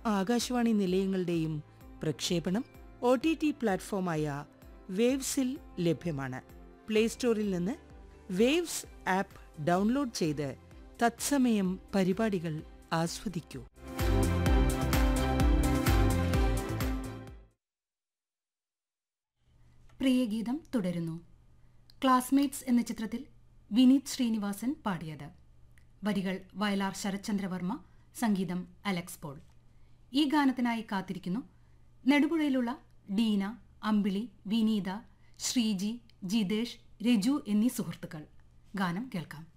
ആകാശവാണി നിലയങ്ങളുടെയും പ്രക്ഷേപണം O T T പ്ലാറ്റ്ഫോമായ വേവ്സിൽ ലഭ്യമാണ് പ്ലേ സ്റ്റോറിൽ നിന്ന് വേവ്സ് ആപ്പ് ഡൗൺലോഡ് ചെയ്ത് തത്സമയം പരിപാടികൾ ആസ്വദിക്കൂ പ്രിയഗീതം തുടരുന്നു ക്ലാസ്മേറ്റ്സ് എന്ന ചിത്രത്തിൽ വിനീത് ശ്രീനിവാസൻ പാടിയത് വരികൾ വയലാർ ശരത്ചന്ദ്രവർമ്മ സംഗീതം അലക്സ് പോൾ ഈ ഗാനത്തിനായി കാത്തിരിക്കുന്നു നെടുപുഴയിലുള്ള ഡീന അമ്പിളി വിനീത ശ്രീജി ജിതേഷ് രജു എന്നീ സുഹൃത്തുക്കൾ ഗാനം കേൾക്കാം